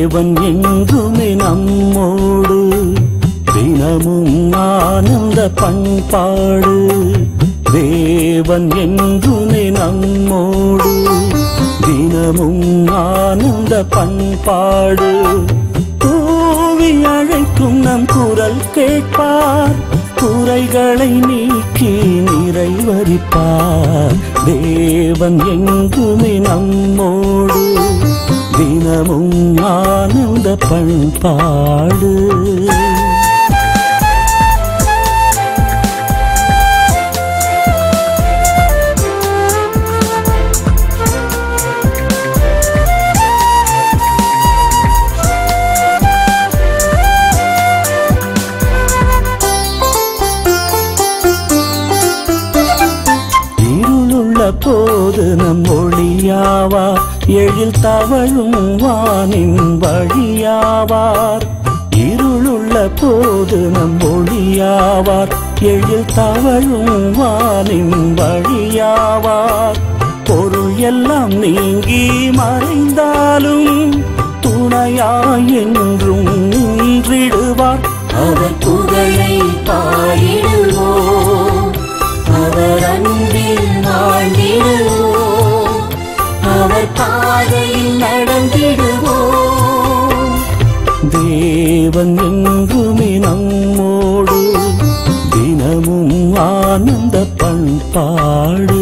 தேவன் என்றுமே நம்மோடு தினமும் ஆனந்த பண்பாடு தேவன் என்றுமே நம்மோடு தினமும் ஆனந்த பண்பாடு கூவி அழைக்கும் நம் குரல் கேட்பார் குறைகளை நீக்கி நிறைவரிப்பார் தேவன் எங்குமே நம்மோடு தினமும் ஆனந்த பண்பாடு இருளுள்ள போது நம் ஒளியாவார் எழில் தவழும் வானின் வழியாவார் இருளுள்ள போது நம் ஒளியாவார் எழில் தவழும் வானின் வழியாவார் பொருள் எல்லாம் நீங்கி மறைந்தாலும் துணையாய் என்றும் நின்றிடுவார் அவர் புகழை பாடிடுவோம் அவர் அன்பில் வாழ்ந்திடுவோம் அவர் பாதையில் நடந்திடுவோம் தேவன் என்றுமே நம்மோடு தினமும் ஆனந்த பண்பாடு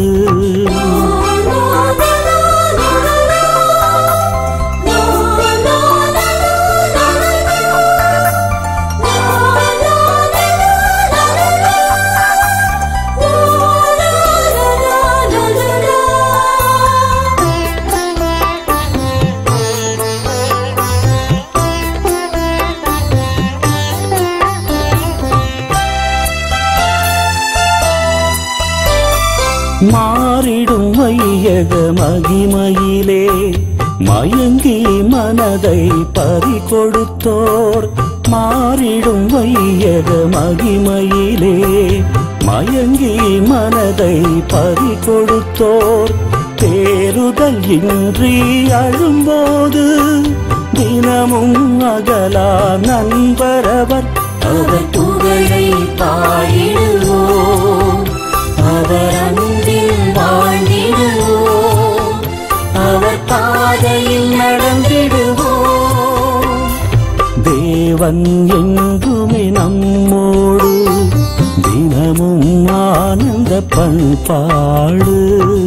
மாறிடும் வையக மகிமையிலே மயங்கி மனதை பறி கொடுத்தோர் மாறிடும் வையக மகிமையிலே மயங்கி மனதை பறி கொடுத்தோர் தேறுதல் இன்றி அழும்போது தினமும் அகலா நண்பரவர் அவர் புகழை பாடிடுவோம் அவர் அன்பில் வாழ்ந்திடுவோம் அவர் பாதையில் நடந்திடுவோம் தேவன் எங்குமே நம்மோடு தினமும் ஆனந்த பண்பாடு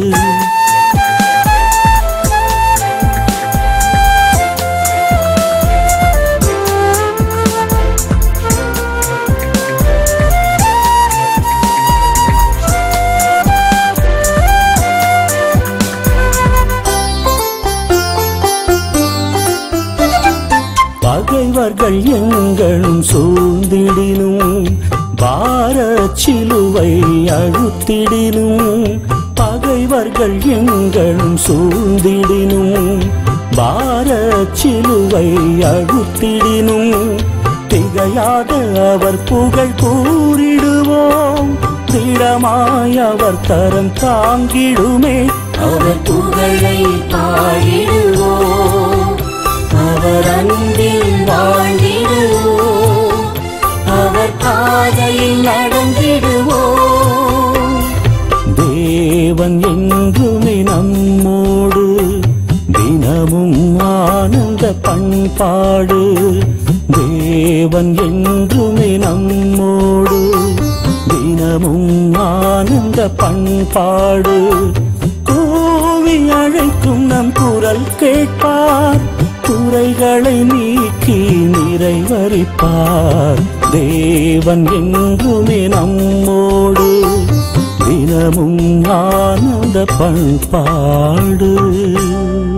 பகைவர்கள் எங்களும் சூழ்ந்திடினும் பார சிலுவை அழுத்திடினும் பகைவர்கள் எங்களும் சூழ்ந்திடினும் பார சிலுவை அழுத்திடினும் திகையாத அவர் புகழ் கூறிடுவோம் திடமாய் அவர் தரம் தாங்கிடுமே அவர் புகழை பாடிடுவோம் அவர் அன்பில் வாழ்ந்திடுவோம் அவர் பாதையில் நடந்திடுவோம் தேவன் என்றுமே நம்மோடு தினமும் ஆனந்த பண்பாடு தேவன் என்றுமே நம்மோடு தினமும் ஆனந்த பண்பாடு கூவி அழைக்கும் நம் குரல் கேட்பார் குறைகளை நீக்கி நிறைவரிப்பார் தேவன் என்றுமே நம்மோடு தினமும் ஆனந்த பண்பாடு